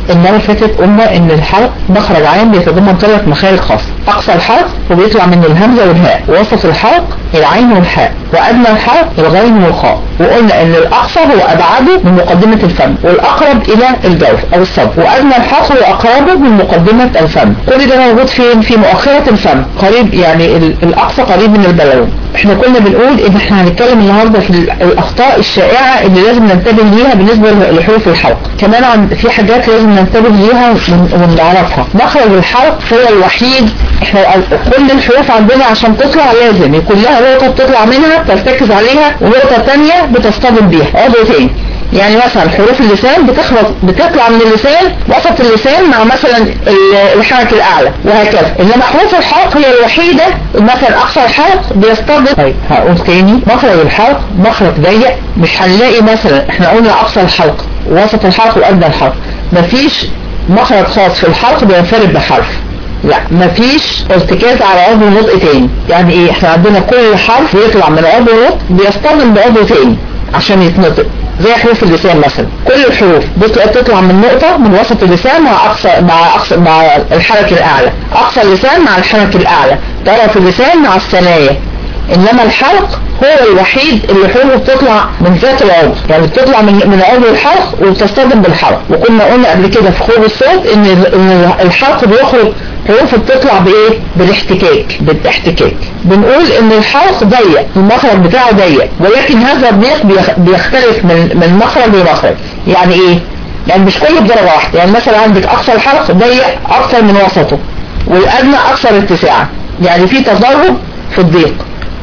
المرة اللي فاتت قلنا ان الحلق مخرج عام بيتضمن ثلاث مخارج خاصة اقصى الحلق وبيطلع منه الهمزة والهاء وسط الحلق العين والحاء وادنى الحلق الغين والخاء وقلنا ان الاقصى هو ابعده من مقدمة الفم والاقرب الى الجوف او الصدر وادنى الحلق هو اقربه من مقدمة الفم كل ده موجود فين في مؤخرة الفم قريب يعني الاقصى قريب من البلعوم احنا كنا بنقول ان احنا هنتكلم النهاردة في الاخطاء الشائعة اللي لازم ننتبه ليها بالنسبة لحروف الحلق كمان عن في حاجات لازم ننتبه ليها ونعرفها مخرج الحلق هو الوحيد احنا كل الحروف عندنا عشان تطلع لازم يكون لها نقطة بتطلع منها ترتكز عليها ونقطة تانية بتصطدم بيها عضو تاني يعني مثلا حروف اللسان بتخلط بتطلع من اللسان وسط اللسان مع مثلا الحركة الأعلى وهكذا إنما حروف الحلق هي الوحيدة مثلا أقصى الحلق بيصطدم طيب هقول تاني مخرج الحلق مخرج ضيق مش هنلاقي مثلا احنا قلنا أقصى الحلق وسط الحلق وأدنى الحلق مفيش مخرج خاص في الحلق بينفرد بحرف لا مفيش ارتكاز على عضو نطق تاني يعني ايه احنا عندنا كل حرف بيطلع من عضو نطق بيصطدم بعضو تاني عشان يتنطق زي حروف اللسان مثلا كل الحروف بتطلع من نقطة من وسط اللسان مع أقصى مع أقصى مع الحركة الأعلى أقصى اللسان مع الحركة الأعلى طرف اللسان مع الثنايا إنما الحلق هو الوحيد اللي حروفه بتطلع من ذات العضو يعني بتطلع من من عضو الحلق وبتصطدم بالحلق وكنا قلنا قبل كده في خروج الصوت إن إن الحلق بيخرج حروفه بتطلع بايه بالاحتكاك بالاحتكاك بنقول ان الحلق ضيق المخرج بتاعه ضيق ولكن هذا الضيق بيختلف من من مخرج لمخرج يعني ايه يعني مش كله بدرجة واحدة يعني مثلا عندك اقصى الحلق ضيق اكثر من وسطه والادنى اكثر اتساعا يعني في تضارب في الضيق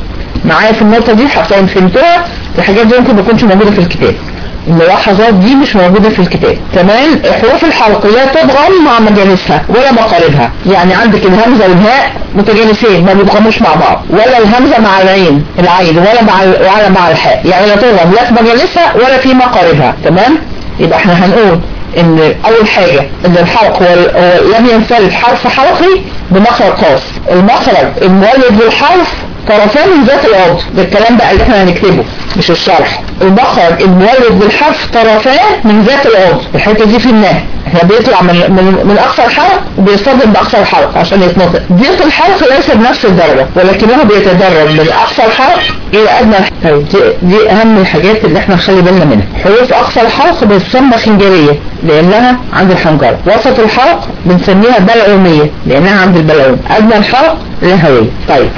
معايا في النقطة دي حتى فهمتوها الحاجات دي ممكن ما تكونش موجودة في الكتاب الملاحظات دي مش موجودة في الكتاب كمان حروف الحلق لا تضغم مع مجالسها ولا مقاربها يعني عندك الهمزة والهاء متجانسين ما بيضغموش مع بعض ولا الهمزة مع العين العين ولا مع ولا مع الحاء يعني لا تضغم لا في مجالسها ولا في مقاربها تمام يبقى احنا هنقول ان اول حاجة ان الحلق هو لم ينفرد حرف حلقي بمخرج خاص المخرج المولد للحرف طرفان من ذات العضو ده الكلام بقى اللي احنا هنكتبه مش الشرح المخرج المولد بالحرف طرفان من ذات العضو الحته دي في النهي احنا بيطلع من من, من اقصى الحلق وبيصطدم باقصى الحلق عشان يتنطق ضيق الحلق ليس بنفس الدرجه ولكنه بيتدرج من اقصى الحلق الى ادنى الحلق دي, دي اهم الحاجات اللي احنا نخلي بالنا منها حروف اقصى الحلق بتسمى خنجريه لانها عند الحنجره وسط الحلق بنسميها بلعوميه لانها عند البلعوم ادنى الحلق لهويه طيب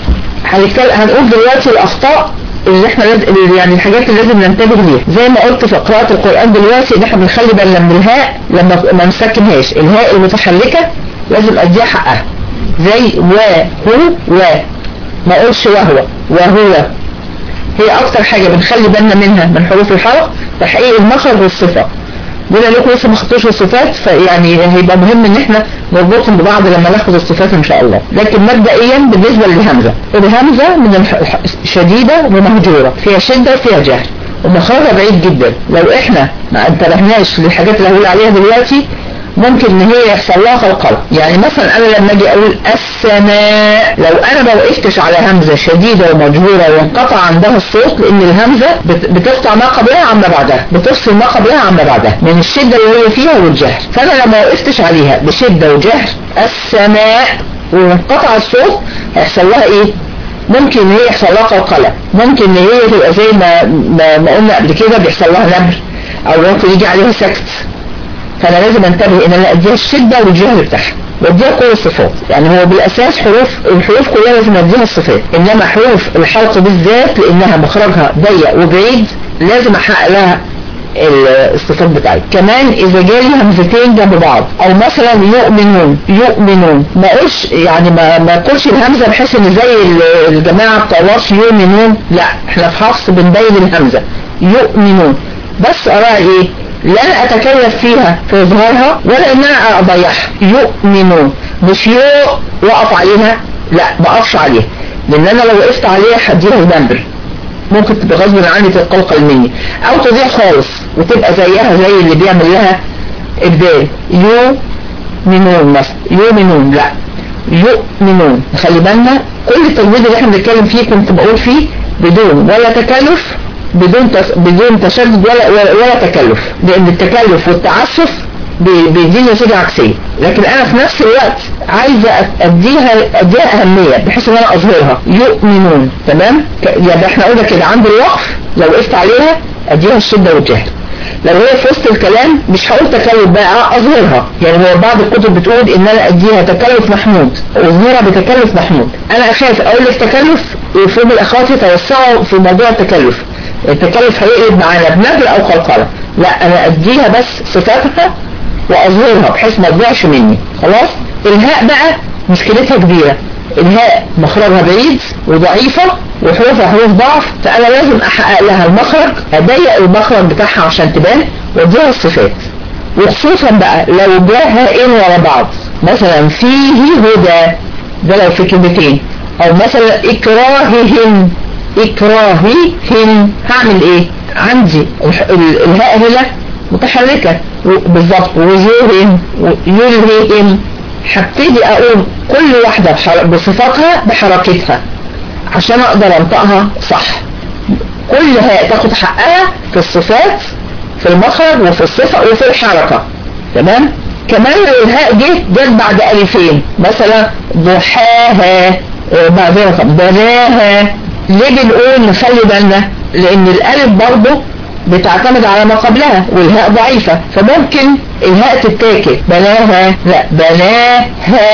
هنقول دلوقتي الاخطاء اللي احنا لازم يعني الحاجات اللي لازم ننتبه ليها زي ما قلت في قراءة القرآن دلوقتي ان احنا بنخلي بالنا من الهاء لما ما نسكنهاش الهاء المتحركة لازم اديها حقها زي و هو و ما اقولش وهو وهو هي اكتر حاجة بنخلي بالنا منها من حروف الحرف تحقيق المخرج والصفة بما لكم لسه ما خدتوش الصفات فيعني هيبقى مهم ان احنا نربطهم ببعض لما ناخد الصفات ان شاء الله لكن مبدئيا بالنسبة للهمزة الهمزة من شديدة ومهجورة فيها شدة وفيها جهر ومخرجها بعيد جدا لو احنا ما انتبهناش للحاجات اللي هقول عليها دلوقتي ممكن ان هي يحصل لها قلقلة يعني مثلا انا لما اجي اقول السماء لو انا ما وقفتش على همزة شديدة ومجهورة وانقطع عندها الصوت لان الهمزة بتقطع ما قبلها عما بعدها بتفصل ما قبلها عما بعدها من الشدة اللي هي فيها والجهر فانا لما وقفتش عليها بشدة وجهر السماء وانقطع الصوت هيحصل لها ايه ممكن ان هي يحصل لها قلقلة ممكن ان هي تبقى زي ما, ما, ما قلنا قبل كده بيحصل لها نمر او ممكن يجي عليها سكت فانا لازم انتبه ان انا اديها الشدة والجهل بتاعها واديها كل الصفات يعني هو بالاساس حروف الحروف كلها لازم اديها الصفات انما حروف الحلق بالذات لانها مخرجها ضيق وبعيد لازم احقق لها الصفات بتاعتي كمان اذا جالي همزتين جنب بعض او مثلا يؤمنون يؤمنون ما اقولش يعني ما ما اقولش الهمزه بحيث ان زي الجماعه بتوع ورش يؤمنون لا احنا في حفص بنبين الهمزه يؤمنون بس اراعي ايه لا اتكلف فيها في اظهارها ولا ان انا اضيعها يؤمنون مش يو وقف عليها لا ما اقفش عليها لان انا لو وقفت عليها هديها البندر ممكن تبقى غصب عني تتقلقل مني او تضيع خالص وتبقى زيها زي اللي بيعمل لها ابدال يؤمنون مثلا يؤمنون لا يؤمنون خلي بالنا كل التجويد اللي احنا بنتكلم فيه كنت بقول فيه بدون ولا تكلف بدون تس... بدون تشدد ولا ولا, ولا تكلف لان التكلف والتعسف بي- بيديني نتيجة عكسية لكن انا في نفس الوقت عايزة أ- اديها اديها اهمية بحيث ان انا اظهرها يؤمنون تمام ك- يعني احنا قلنا كده عند الوقف لو وقفت عليها اديها الشدة والجهل لو هي في وسط الكلام مش هقول تكلف بقى اظهرها يعني هو بعض الكتب بتقول ان انا اديها تكلف محمود واظهرها بتكلف محمود انا اخاف اقول لك تكلف ويفهم الاخوات يتوسعوا في موضوع التكلف التكلف هيقلب معانا بنجل او قلقلة لا انا اديها بس صفاتها واظهرها بحيث ما تضيعش مني خلاص الهاء بقى مشكلتها كبيرة الهاء مخرجها بعيد وضعيفة وحروفها حروف ضعف فانا لازم احقق لها المخرج اضيق المخرج بتاعها عشان تبان واديها الصفات وخصوصا بقى لو جاء هائين ورا بعض مثلا فيه هدى ده لو في كلمتين او مثلا اكراههم اكراههم هعمل ايه عندي الح- ال- الهاء هنا متحركة و- بالظبط وجوههم يلههم هبتدي اقول كل واحدة بحر- بصفاتها بحركتها عشان اقدر انطقها صح كل هاء تاخد حقها في الصفات في المخرج وفي الصفة وفي الحركة تمام كمان لو الهاء جه جت بعد ألفين مثلا ضحاها آه، معذرة بناها ليه بنقول نخلي بالنا لأن الألف برضه بتعتمد على ما قبلها والهاء ضعيفة فممكن الهاء تتاكل بناها لا بناها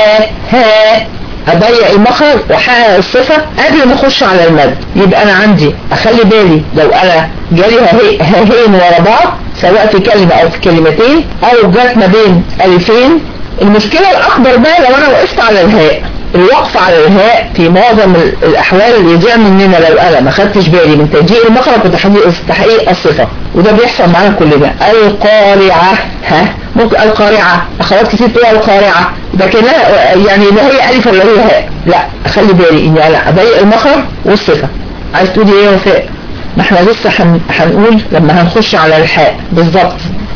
ها اضيق المخرج واحقق الصفة قبل ما اخش على المد يبقى انا عندي اخلي بالي لو انا جالي هاهي- هاهين ورا بعض سواء في كلمة او في كلمتين او جات ما بين الفين المشكلة الاكبر بقى لو انا وقفت على الهاء الوقف على الهاء في معظم ال- الاحوال اللي يضيع مننا لو انا ما خدتش بالي من تضييق المخرج وتحقيق تحقيق الصفة وده بيحصل معانا كلنا القارعة ها ممكن القارعة اخوات كتير تقول القارعة لكن لا يعني لا هي الف ولا هي هاء لا اخلي بالي اني انا اضيق المخرج والصفة عايز تقولي ايه يا وفاء ما احنا لسه هن- هنقول لما هنخش على الحاء بالظبط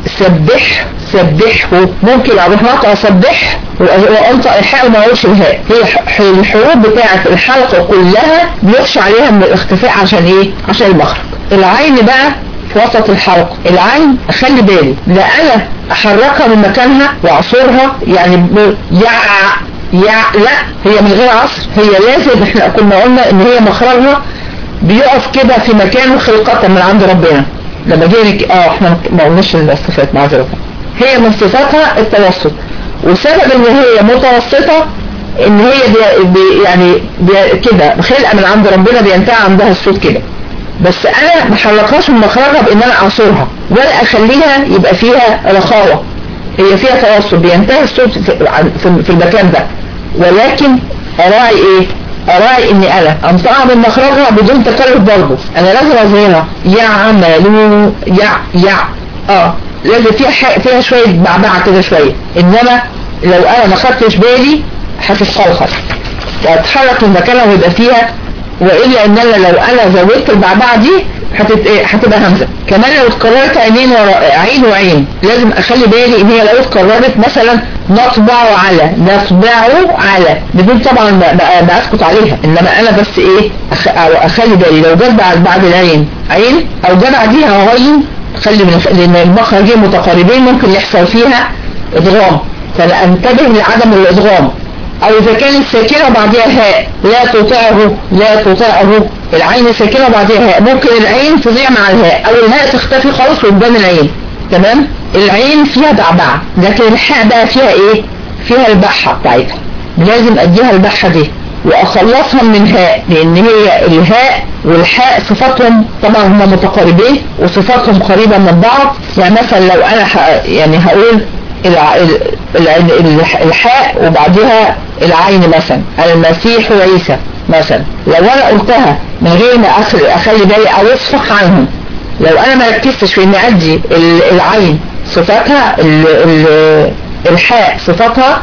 سبح سبحه ممكن اروح نطق سبح وانطق الحاء وما اقولش الهاء هي ح- الحروف بتاعه الحلقه كلها بيخشى عليها من الاختفاء عشان ايه عشان المخرج العين بقى في وسط الحلقة العين اخلي بالي لا انا احركها من مكانها واعصرها يعني ب- يع يع لا هي من غير عصر هي لازم احنا كنا قلنا ان هي مخرجها بيقف كده في مكانه خلقة من عند ربنا لما جينا اه احنا ما قلناش الصفات معذرة هي من صفاتها التوسط وسبب ان هي متوسطة ان هي بي بي يعني بي كده خلقة من عند ربنا بينتهي عندها الصوت كده بس انا ما حركهاش من مخرجها بان انا اعصرها ولا اخليها يبقى فيها رخاوة هي فيها توسط بينتهي الصوت في, عن- في, في المكان ده ولكن اراعي ايه اراعي اني انا انطقها من مخرجها بدون تكلف برضه انا لازم اظهرها يعملوا يع يع اه لازم فيها ح- فيها شوية بعبعة كده شوية انما لو انا ما خدتش بالي هتتخلخل وهتتحرك من مكانها ويبقى فيها والا ان انا لو انا زودت البعبعة دي هتت... إيه؟ هتبقى همزة كمان لو اتكررت عينين ورا عين وعين لازم اخلي بالي ان هي لو اتكررت مثلا نطبع على نطبع على بدون طبعا ما ما- ما اسكت عليها انما انا بس ايه أخ... أو اخلي بالي لو جت بعد بعد العين عين او جت بعديها غين خلي من لان المخرجين متقاربين ممكن يحصل فيها ادغام فانا انتبه لعدم الادغام او اذا كانت ساكنة وبعديها هاء لا تطعه لا تطعه العين ساكنة وبعديها هاء ممكن العين تضيع مع الهاء او الهاء تختفي خالص قدام العين تمام العين فيها بعبعة لكن الحاء بقى فيها ايه فيها البحة بتاعتها لازم اديها البحة دي واخلصها من هاء لان هي الهاء والحاء صفاتهم طبعا هما متقاربين وصفاتهم قريبة من بعض يعني مثلا لو انا ح... يعني هقول الع... ال... ال... ال... الحاء وبعدها العين مثلا المسيح عيسى مثلا لو انا قلتها من غير ما أخل... اخلي بالي او اصفح عنهم لو انا ما ركزتش في ان ادي ال... العين صفاتها ال... ال... الحاء صفاتها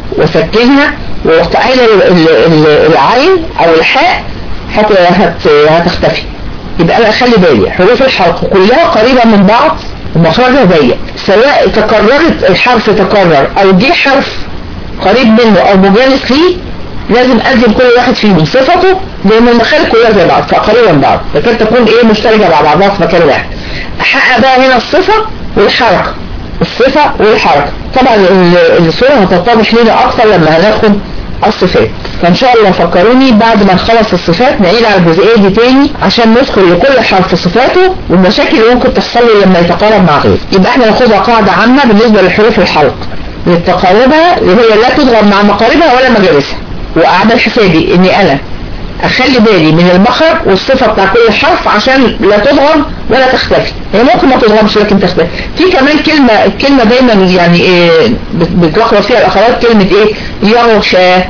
وسكنها ورحت قايله ال- ال- ال- العين او الحاء هت... هت... هتختفي يبقى انا اخلي بالي حروف الحلق كلها قريبة من بعض ومخرجها ضيق سواء تكررت الحرف تكرر او جه حرف قريب منه او مجانس ليه لازم ادي كل واحد فيهم صفته لان المخارج كلها زي بعض فقريبة من بعض لكن تكون ايه مشتركة مع بعضها في مكان واحد احقق بقى هنا الصفة والحركة الصفة والحركة طبعا الصورة هتتضح لنا اكتر لما هناخد الصفات فان شاء الله فكروني بعد ما نخلص الصفات نعيد على الجزئية دي تاني عشان ندخل لكل حرف صفاته والمشاكل اللي ممكن تحصل له لما يتقارب مع غيره يبقى احنا ناخدها قاعدة عامة بالنسبة لحروف الحلق لتقاربها اللي هي لا تضرب مع مقاربها ولا مجالسها واعمل حسابي اني انا اخلي بالي من المخرج والصفة بتاع كل حرف عشان لا تضرب ولا تختفي هي ممكن ما تضربش لكن تختفي في كمان كلمة الكلمة دايما يعني ايه بتلخبط فيها الاخوات كلمة ايه يغشى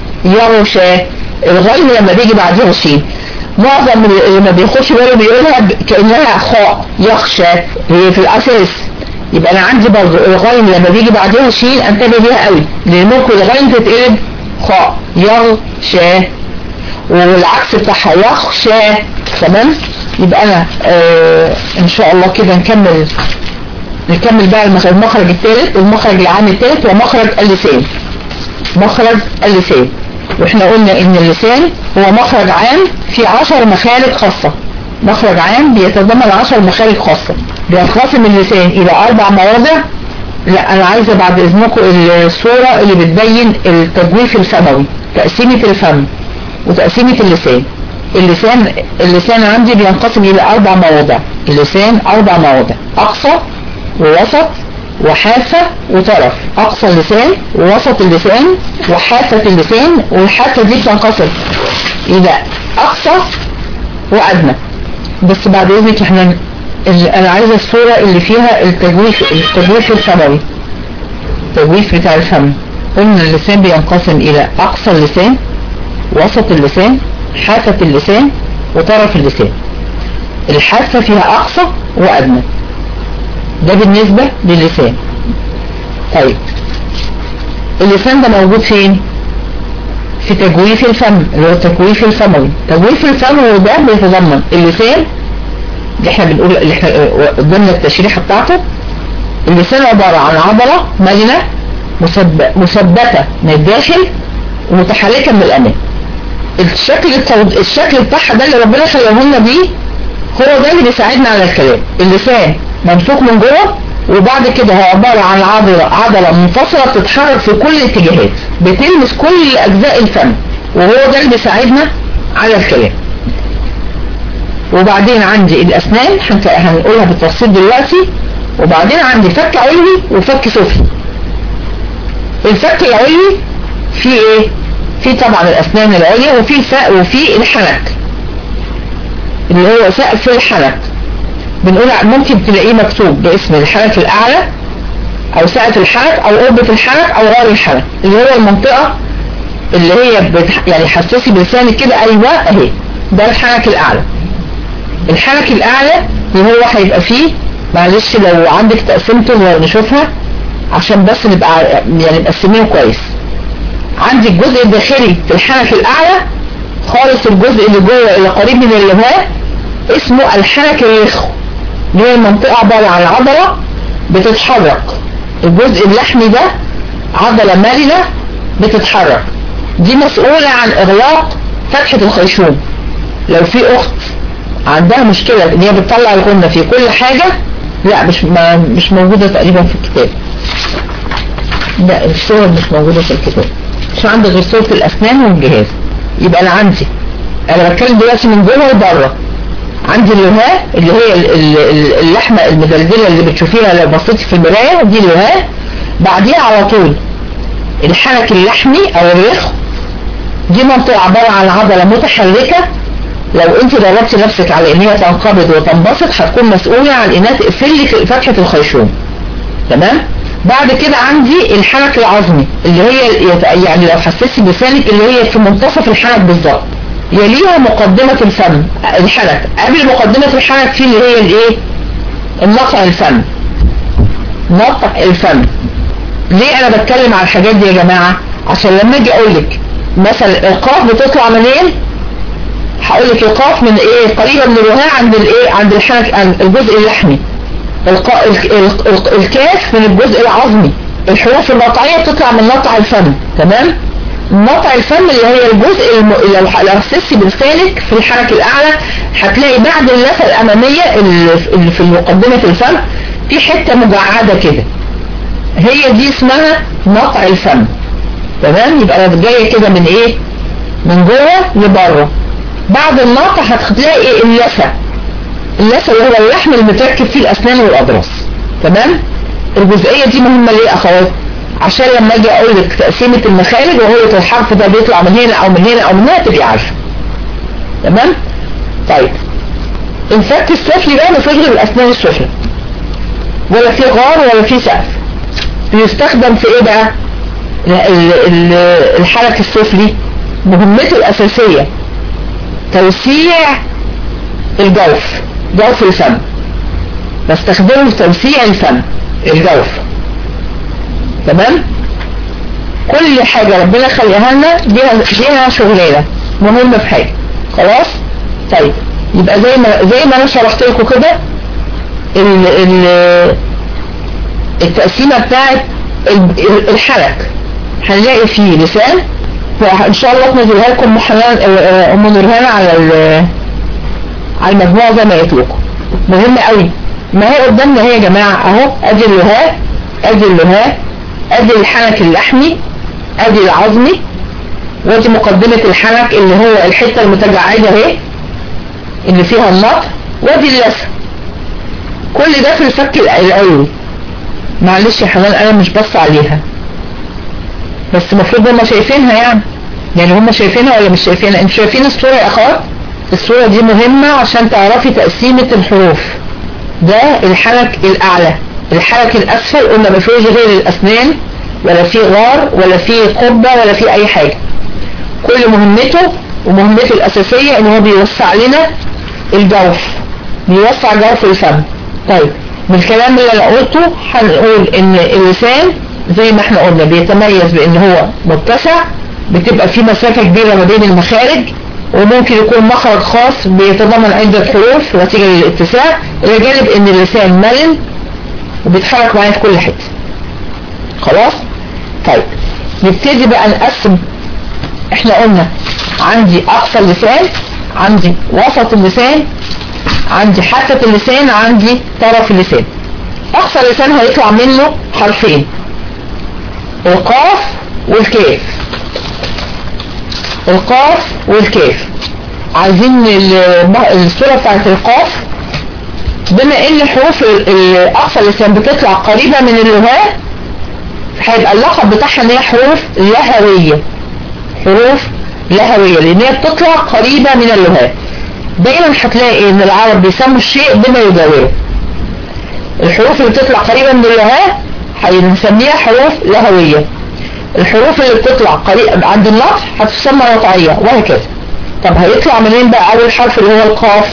يغشى الغين لما بيجي بعدها شين معظم اللي ما بيخش باله بيقولها كأنها خاء يخشى هي في الاساس يبقى انا عندي برضه الغين لما بيجي بعدها شين انتبه ليها قوي لان ممكن الغين تتقلب خاء يغشى والعكس بتاعها يخشى تمام يبقى انا آه ان شاء الله كده نكمل نكمل بقى المخرج الثالث المخرج العام الثالث ومخرج اللسان مخرج اللسان واحنا قلنا ان اللسان هو مخرج عام في عشر مخارج خاصة مخرج عام بيتضمن عشر مخارج خاصة بينقسم اللسان الى اربع مواضع لا انا عايزة بعد اذنكم الصورة اللي بتبين التجويف الفموي تقسيمة الفم وتقسيمة اللسان اللسان اللسان عندي بينقسم الى اربع مواضع اللسان اربع مواضع اقصى ووسط وحافة وطرف اقصى اللسان ووسط اللسان وحافة اللسان والحافة دي بتنقسم الى اقصى وادنى بس بعد اذنك احنا انا عايزة الصورة اللي فيها التجويف التجويف الفموي التجويف بتاع الفم قلنا اللسان بينقسم الى اقصى اللسان وسط اللسان حافة اللسان وطرف اللسان الحافة فيها اقصى وادنى ده بالنسبة للسان طيب اللسان ده موجود فين في تجويف الفم اللي هو التجويف الفموي تجويف الفم هو ده بيتضمن اللسان اللي احنا بنقول اللي احنا قدامنا التشريحة بتاعته اللسان عبارة عن عضلة مرنة مثبتة من الداخل ومتحركة من الأمام الشكل التوض... الشكل بتاعها ده اللي ربنا خلقه لنا بيه هو ده اللي بيساعدنا على الكلام اللسان ممسوك من جوه وبعد كده هو عبارة عن عضلة عضلة منفصلة بتتحرك في كل الاتجاهات بتلمس كل أجزاء الفم وهو ده اللي بيساعدنا على الكلام وبعدين عندي الأسنان هنقولها بالتفصيل دلوقتي وبعدين عندي فك علوي وفك سفلي الفك العلوي فيه ايه؟ في طبعا الأسنان العليا وفي وفي الحنك اللي هو سقف الحنك بنقول ممكن تلاقيه مكتوب باسم الحنك الأعلى أو سقف الحنك أو قربة الحنك أو غار الحنك اللي هو المنطقة اللي هي بتح... يعني حساسي بلسانك كده أيوة أهي ده الحنك الأعلى الحنك الأعلى اللي هو هيبقى فيه معلش لو عندك تقسيمته نشوفها عشان بس نبقى يعني مقسمينه كويس عندي الجزء الداخلي في الحنك الأعلى خالص الجزء اللي جوه اللي قريب من اللهاء اسمه الحنك الرخو اللي هي المنطقة عبارة عن عضلة بتتحرك الجزء اللحمي ده عضلة مرنة بتتحرك دي مسؤولة عن إغلاق فتحة الخيشوم لو في أخت عندها مشكلة ان هي بتطلع الغنة في كل حاجة لا مش ما مش موجودة تقريبا في الكتاب لا الصور مش موجودة في الكتاب مش عندي غير صورة الأسنان والجهاز يبقى أنا عندي أنا بتكلم دلوقتي من جوه وبره عندي اللهاء اللي هي اللحمة المدلدلة اللي بتشوفيها لو بصيتي في المراية دي اللهاء بعديها على طول الحنك اللحمي أو الرخ دي منطقة عبارة عن عضلة متحركة لو انت دربتي نفسك على ان هي تنقبض وتنبسط هتكون مسؤولة عن انها تقفل لك فتحة الخيشوم تمام بعد كده عندي الحنك العظمي اللي هي يعني لو حسيتي بلسانك اللي هي في منتصف الحنك بالظبط يليها مقدمة الفم الحنك قبل مقدمة الحنك في اللي هي الايه النطع الفم نطع الفم ليه انا بتكلم على الحاجات دي يا جماعة عشان لما اجي اقول لك مثلا القاف بتطلع منين هقول لك القاف من ايه قريبة من الوهاء عند الايه عند الحنك عند الجزء اللحمي الق... ال... ال... ال... الكاف من الجزء العظمي الحروف النطعية بتطلع من نطع الفم تمام نطع الفم اللي هي الجزء الم... لو حسستي بلسانك في الحنك الاعلى هتلاقي بعد اللثة الامامية اللي في مقدمة الفم في حتة مجعدة كده هي دي اسمها نقع الفم تمام يبقى انا جايه كده من ايه من جوه لبره بعد النقع هتلاقي اللثه اللثه اللي هو اللحم اللي متركب فيه الاسنان والاضراس تمام الجزئيه دي مهمه ليه اخوات عشان لما اجي اقول لك تقسيمه المخارج واقول لك الحرف ده بيطلع من هنا او من هنا او من هنا تبقي عارفه تمام طيب الفك السفلي ده مفيش غير الاسنان السفلى ولا في غار ولا في سقف بيستخدم في ايه بقى ال- ال- الحلق السفلي مهمته الاساسية توسيع الجوف جوف الفم بستخدمه في توسيع الفم الجوف تمام كل حاجة ربنا خليها لنا ليها ليها شغلانة مهمة في حاجة خلاص طيب يبقى زي ما زي ما انا شرحت لكم كده ال ال التقسيمة بتاعت ال- الحلق هنلاقي فيه لسان وان شاء الله تنزلها لكم ام حنان آه، ام نورهان على ال- على المجموعة زي ما قلت لكم مهم قوي ما هي قدامنا هي يا جماعة اهو ادي اللهاء ادي اللهاء ادي الحنك اللحمي ادي العظمي ودي مقدمة الحنك اللي هو الحتة المتجعدة اهي اللي فيها النطر وادي اللثة كل ده في الفك العلوي معلش يا حنان انا مش بص عليها بس المفروض هم شايفينها يعني يعني هم شايفينها ولا مش شايفينها انتوا شايفين الصورة يا اخوات الصورة دي مهمة عشان تعرفي تقسيمة الحروف ده الحلك الاعلى الحلك الاسفل قلنا ما فيهوش غير الاسنان ولا فيه غار ولا فيه قبة ولا فيه اي حاجة كل مهمته ومهمته الاساسية ان هو بيوسع لنا الجوف بيوسع جوف الفم طيب من الكلام اللي انا قلته هنقول ان اللسان زي ما احنا قلنا بيتميز بان هو متسع بتبقى في مسافة كبيرة ما بين المخارج وممكن يكون مخرج خاص بيتضمن عدة حروف نتيجة للاتساع الى جانب ان اللسان مرن وبيتحرك معايا في كل حتة خلاص طيب نبتدي بقى نقسم احنا قلنا عندي اقصى اللسان عندي وسط اللسان عندي حافة اللسان عندي طرف اللسان اقصى اللسان هيطلع منه حرفين القاف والكاف القاف والكاف عايزين ال- الصورة بتاعت القاف بما ان حروف ال- ال- اقصى اللسان بتطلع قريبة من اللغات هيبقى اللقب بتاعها ان هي حروف لهوية حروف لهوية لان هي بتطلع قريبة من اللغات دايما هتلاقي ان العرب بيسموا الشيء بما يجاوره الحروف اللي بتطلع قريبة من اللغات هنسميها حروف لهوية الحروف اللي بتطلع قريب عند النطق هتسمى وضعية وهكذا طب هيطلع منين بقى اول حرف اللي هو القاف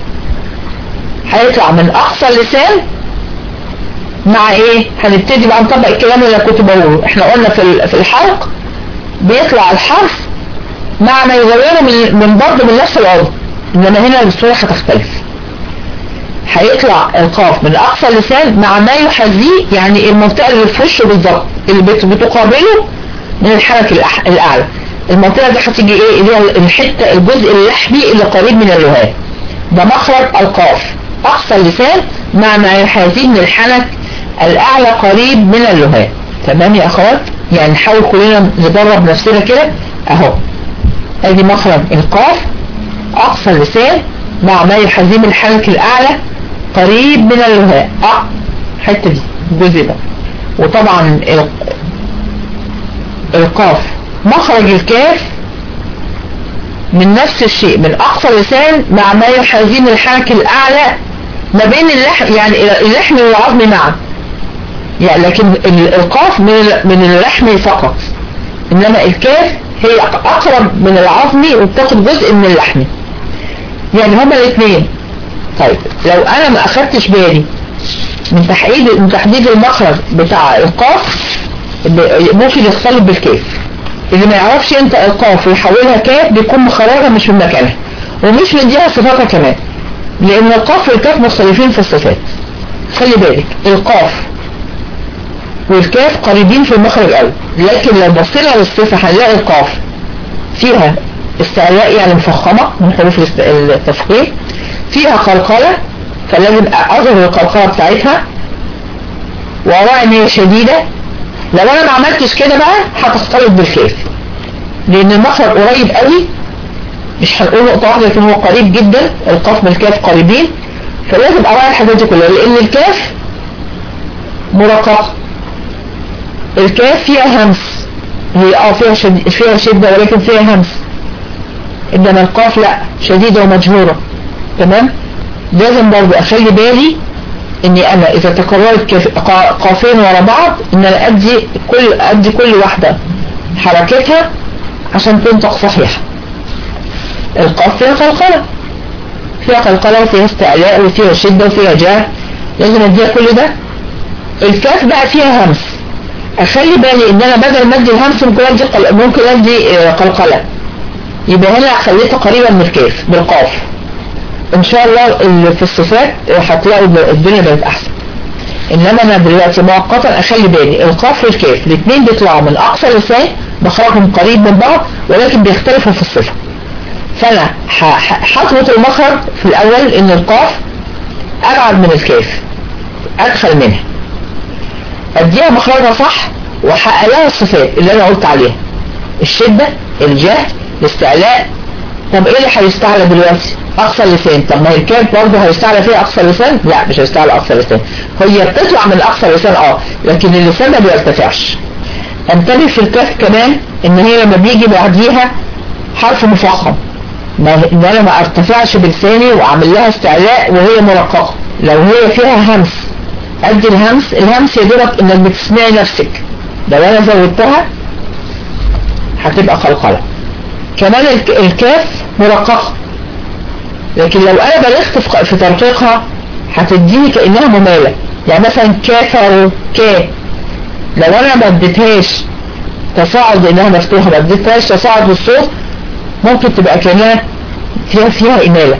هيطلع من اقصى اللسان مع ايه هنبتدي بقى نطبق الكلام اللي أنا كنت بقوله احنا قلنا في ال- في الحلق بيطلع الحرف مع ما يغيره من من برضه من نفس العضو انما هنا الصورة هتختلف هيطلع القاف من اقصى اللسان مع ما يحاذيه يعني المنطقة اللي في وشه بالظبط اللي بت- بتقابله من الحرك الأح- الاعلى المنطقة دي هتيجي ايه اللي هي الحتة الجزء اللحمي اللي قريب من اللهاب ده مخرج القاف اقصى اللسان مع ما يحاذيه من الحنك الاعلى قريب من اللهاب تمام يا اخوات يعني نحاول كلنا ندرب نفسنا كده اهو ادي مخرج القاف اقصى اللسان مع ما يحاذيه من الحنك الاعلى قريب من اللهاب اه الحته دي الجزء ده وطبعا ال- القاف مخرج الكاف من نفس الشيء من اقصى اللسان مع ما يحاذيه من الحنك الاعلى ما بين اللحم يعني اللحم والعظم معا يعني لكن ال- القاف من ال- من اللحم فقط انما الكاف هي اقرب من العظمي وبتاخد جزء من اللحمي يعني هما الاثنين طيب لو انا ما اخدتش بالي من تحديد من تحديد المخرج بتاع القاف ب- ممكن يختلط بالكاف اللي ما يعرفش انت القاف ويحولها كاف بيكون مخرجها مش من مكانها ومش مديها صفاتها كمان لان القاف والكاف مختلفين في الصفات خلي بالك القاف والكاف قريبين في المخرج قوي لكن لو بصينا للصفة هنلاقي القاف فيها استعلاء يعني مفخمة من حروف الاست- التفخيم فيها قلقلة فلازم اظهر القلقلة بتاعتها وراء ان هي شديدة لو انا ما عملتش كده بقى هتختلط بالكاف لان المخرج قريب قوي مش هنقول نقطة واحدة لكن هو قريب جدا القاف بالكاف قريبين فلازم اراعي الحاجات دي كلها لان الكاف مرققة الكاف فيها همس هي اه فيها شد... فيها شدة ولكن فيها همس انما القاف لا شديدة ومجهورة تمام لازم برضو اخلي بالي اني انا اذا تكررت كف... قافين ورا بعض ان انا ادي كل ادي كل واحدة حركتها عشان تنطق صحيحة القاف فيها قلقلة فيها قلقلة وفيها استعلاء وفيها شدة وفيها جاه لازم اديها كل ده الكاف بقى فيها همس اخلي بالي ان انا بدل ما ادي الهمس ممكن ادي قل... ممكن ادي قلقلة يبقى هنا خليته قريبا من الكاف بالقاف ان شاء الله في الصفات هتلاقوا الدنيا بقت احسن انما انا دلوقتي مؤقتا اخلي بالي القاف والكاف الاثنين بيطلعوا من اقصى اللسان مخرجهم قريب من بعض ولكن بيختلفوا في الصفة فانا هطلط المخرج في الاول ان القاف ابعد من الكاف ادخل منها اديها مخرجها صح واحقق لها الصفات اللي انا قلت عليها الشدة الجهد الاستعلاء طب ايه اللي هيستعلى دلوقتي اقصى اللسان طب ما هي الكاف برضه هيستعلى فيها اقصى اللسان لا مش هيستعلى اقصى اللسان هي بتطلع من اقصى اللسان اه لكن اللسان ما بيرتفعش انتبه في الكاف كمان ان هي لما بيجي بعديها حرف مفخم ما ان انا ما ارتفعش بلساني واعمل لها استعلاء وهي مرققه لو هي فيها همس ادي الهمس الهمس يدرك انك بتسمعي نفسك لو انا زودتها هتبقى قلقله كمان الكاف مرققه لكن لو انا بلغت في ترقيقها هتديني كانها مماله يعني مثلا كافر كا لو انا ما اديتهاش تصاعد انها مفتوحه ما اديتهاش تصاعد بالصوت ممكن تبقى كانها فيها فيها اماله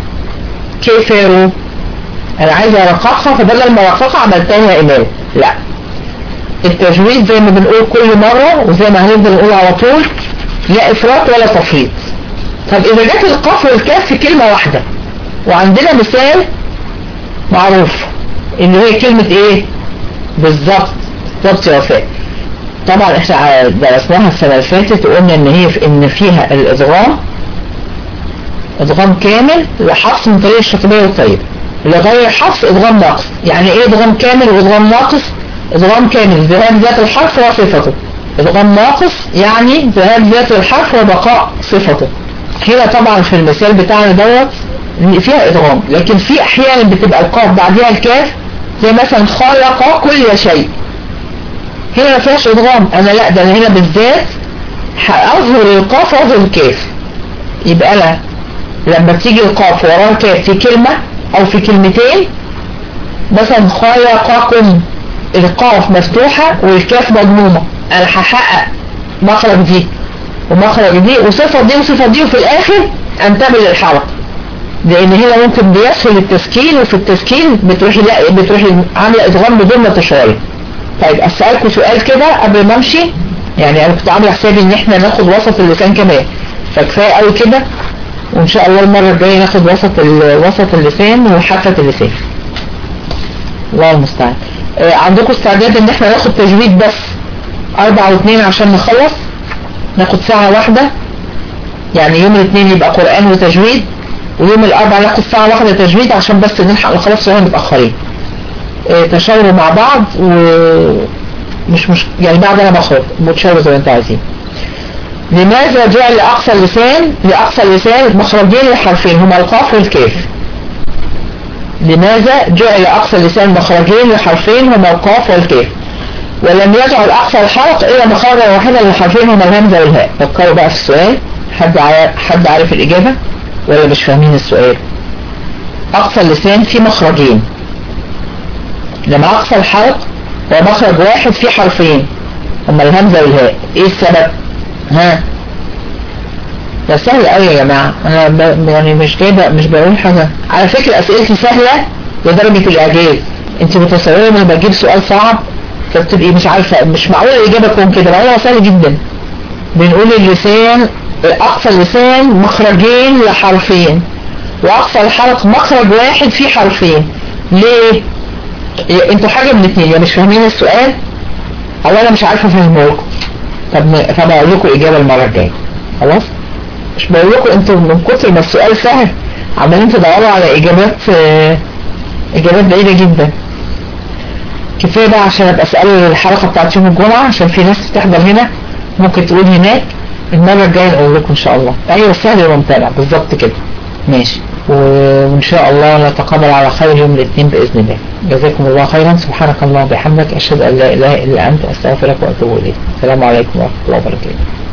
كافر انا عايز ارققها فبدل ما ارققها عملتها اماله لا التجويد زي ما بنقول كل مرة وزي ما هنفضل نقول على طول لا افراط ولا تفريط طب اذا جت القاف والكاف في كلمة واحدة وعندنا مثال معروف ان هي كلمة ايه بالظبط بالظبط يا وفاء طبعا احنا درسناها السنة اللي فاتت وقلنا ان هي في ان فيها الادغام ادغام كامل لحفظ من طريق الشاطبية والطيب لغير حفظ ادغام ناقص يعني ايه ادغام كامل وادغام ناقص ادغام كامل ذهاب ذات الحرف وصفته ادغام ناقص يعني ذهاب ذات الحرف وبقاء صفته هنا طبعا في المثال بتاعنا دوت فيها ادغام لكن في احيانا بتبقى القاف بعدها الكاف زي مثلا خلق كل شيء هنا ما فيهاش ادغام انا لا ده انا هنا بالذات هاظهر القاف واظهر الكاف يبقى انا لما تيجي القاف وراها كاف في كلمة او في كلمتين مثلا خلقكم القاف مفتوحة والكاف مضمومة انا هحقق مخرج دي ومخرج دي وصفة دي وصفة دي وفي الاخر انتبه للحركة لان هنا ممكن بيسهل التسكين وفي التسكين بتروحي لا بتروحي عامله ادغام بدون ما تشعري طيب اسالكم سؤال كده قبل ما امشي يعني انا كنت عامله حسابي ان احنا ناخد وسط اللسان كمان فكفايه قوي كده وان شاء الله المره الجايه ناخد وسط وسط اللسان وحافه اللسان الله المستعان آه عندكم استعداد ان احنا ناخد تجويد بس اربعة واثنين عشان نخلص ناخد ساعة واحدة يعني يوم الاثنين يبقى قرآن وتجويد ويوم الاربعاء ناخد ساعة واحدة تجويد عشان بس نلحق نخلص عشان متأخرين اه تشاوروا مع بعض ومش مش يعني بعد انا بخرج متشاوروا زي ما انتوا عايزين لماذا جعل لأقصى اللسان لأقصى اللسان مخرجين لحرفين هما القاف والكاف لماذا جعل أقصى اللسان مخرجين لحرفين هما القاف والكاف ولم يجعل أقصى الحلق إلا مخرجا واحدا للحرفين هما الهمزة والهاء فكروا بقى في السؤال حد عارف حد عارف الإجابة ولا مش فاهمين السؤال أقصى اللسان فيه مخرجين لما أقصى الحلق هو مخرج واحد فيه حرفين هما الهمزة والهاء إيه السبب ها ده سهل قوي يا جماعة انا ب... يعني مش جايبة مش بقول حاجة على فكرة اسئلتي سهلة لدرجة الاعجاز انت متصورة لما بجيب سؤال صعب فبتبقي مش عارفة مش معقولة الاجابة تكون كده معقولة سهل جدا بنقول اللسان اقصى اللسان مخرجين لحرفين واقصى الحلق مخرج واحد فيه حرفين ليه انتوا حاجة من اتنين يا مش فاهمين السؤال او انا مش عارفه افهمه لكم طب فبقول لكم اجابه المره الجايه خلاص مش بقول لكم انتوا من كتر ما السؤال سهل عمالين تدوروا على اجابات آه، اجابات بعيده جدا كفايه بقى عشان ابقى اسال الحلقه بتاعت يوم الجمعه عشان في ناس بتحضر هنا ممكن تقول هناك المره الجايه نقول لكم ان شاء الله ايوه سهل وممتنع بالظبط كده ماشي و- وان شاء الله نتقابل على خير يوم الاثنين باذن الله جزاكم الله خيرا سبحانك اللهم وبحمدك اشهد ان لا اله الا انت استغفرك واتوب اليك السلام عليكم ورحمه الله وبركاته